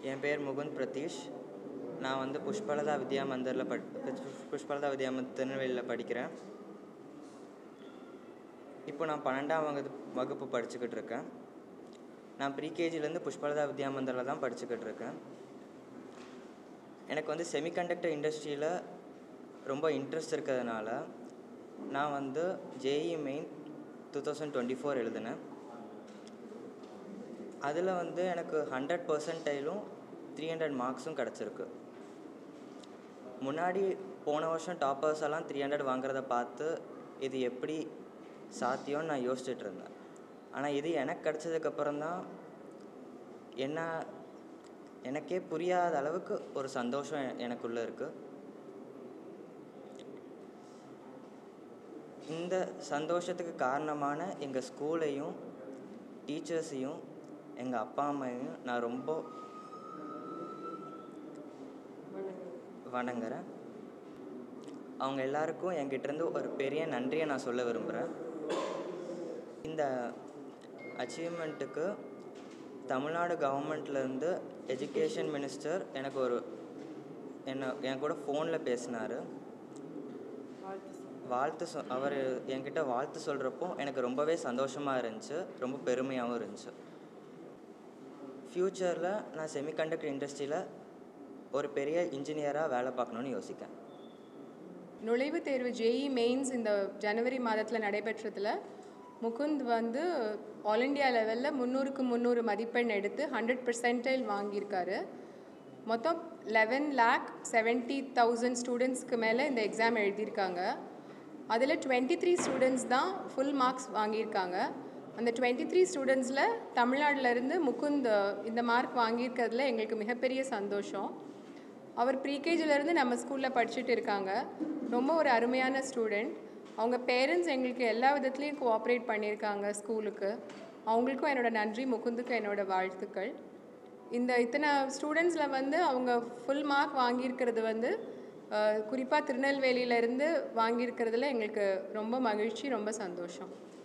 என் பேர் முகுந்த் பிரதீஷ் நான் வந்து புஷ்பலதா வித்யா மந்திரில் பட் புஷ்பலதா வித்யா மந்திர் திருநெல்வேலியில் படிக்கிறேன் இப்போ நான் பன்னெண்டாம் வகுப்பு வகுப்பு படிச்சுக்கிட்டு இருக்கேன் நான் ப்ரீகேஜிலேருந்து புஷ்பலதா வித்யா மந்திரில் தான் படிச்சுக்கிட்டு இருக்கேன் எனக்கு வந்து செமிகண்டக்டர் இண்டஸ்ட்ரியில் ரொம்ப இன்ட்ரெஸ்ட் இருக்கிறதுனால நான் வந்து JEE main two thousand twenty four எழுதினேன் அதில் வந்து எனக்கு ஹண்ட்ரட் பர்சன்டைலும் த்ரீ ஹண்ட்ரட் மார்க்ஸும் கிடச்சிருக்கு முன்னாடி போன வருஷம் டாப்பர்ஸ் எல்லாம் த்ரீ ஹண்ட்ரட் வாங்குறத பார்த்து இது எப்படி சாத்தியம்னு நான் யோசிச்சுட்டு இருந்தேன் ஆனால் இது எனக்கு கிடச்சதுக்கப்புறம் தான் என்ன எனக்கே புரியாத அளவுக்கு ஒரு சந்தோஷம் எ- எனக்குள்ளே இருக்குது இந்த சந்தோஷத்துக்கு காரணமான எங்கள் ஸ்கூலையும் டீச்சர்ஸையும் எங்கள் அப்பா அம்மையும் நான் ரொம்ப வணங்குறேன் அவங்க எல்லாருக்கும் என்கிட்டேருந்து ஒரு பெரிய நன்றியை நான் சொல்ல விரும்புகிறேன் இந்த அச்சீவ்மெண்ட்டுக்கு தமிழ்நாடு கவர்மெண்ட்லேருந்து எஜுகேஷன் மினிஸ்டர் எனக்கு ஒரு என்ன என் கூட ஃபோனில் பேசினார் வாழ்த்து சொ அவர் என்கிட்ட வாழ்த்து சொல்கிறப்போ எனக்கு ரொம்பவே சந்தோஷமாக இருந்துச்சு ரொம்ப பெருமையாகவும் இருந்துச்சு ஃப்யூச்சரில் நான் செமிகண்டக்டர் இண்டஸ்ட்ரியில் ஒரு பெரிய இன்ஜினியராக வேலை பார்க்கணுன்னு யோசிக்கேன் நுழைவுத் தேர்வு ஜேஇ மெயின்ஸ் இந்த ஜனவரி மாதத்தில் நடைபெற்றதில் முகுந்த் வந்து ஆல் இண்டியா லெவலில் முந்நூறுக்கு முந்நூறு மதிப்பெண் எடுத்து ஹண்ட்ரட் பர்சன்டைல் வாங்கியிருக்காரு மொத்தம் லெவன் லேக் செவன்ட்டி தௌசண்ட் ஸ்டூடெண்ட்ஸ்க்கு மேலே இந்த எக்ஸாம் எழுதியிருக்காங்க அதில் டுவெண்ட்டி த்ரீ ஸ்டூடெண்ட்ஸ் தான் ஃபுல் மார்க்ஸ் வாங்கியிருக்காங்க அந்த டுவெண்ட்டி த்ரீ ஸ்டூடெண்ட்ஸில் தமிழ்நாட்டிலேருந்து முகுந்த் இந்த மார்க் வாங்கியிருக்கிறதுல எங்களுக்கு மிகப்பெரிய சந்தோஷம் அவர் ப்ரீகேஜிலேருந்து நம்ம ஸ்கூலில் படிச்சுட்டு இருக்காங்க ரொம்ப ஒரு அருமையான ஸ்டூடெண்ட் அவங்க பேரண்ட்ஸ் எங்களுக்கு எல்லா விதத்துலேயும் கோஆப்ரேட் பண்ணியிருக்காங்க ஸ்கூலுக்கு அவங்களுக்கும் என்னோட நன்றி முகுந்துக்கும் என்னோட வாழ்த்துக்கள் இந்த இத்தனை ஸ்டூடெண்ட்ஸில் வந்து அவங்க ஃபுல் மார்க் வாங்கியிருக்கிறது வந்து குறிப்பாக திருநெல்வேலியிலேருந்து வாங்கியிருக்கிறதுல எங்களுக்கு ரொம்ப மகிழ்ச்சி ரொம்ப சந்தோஷம்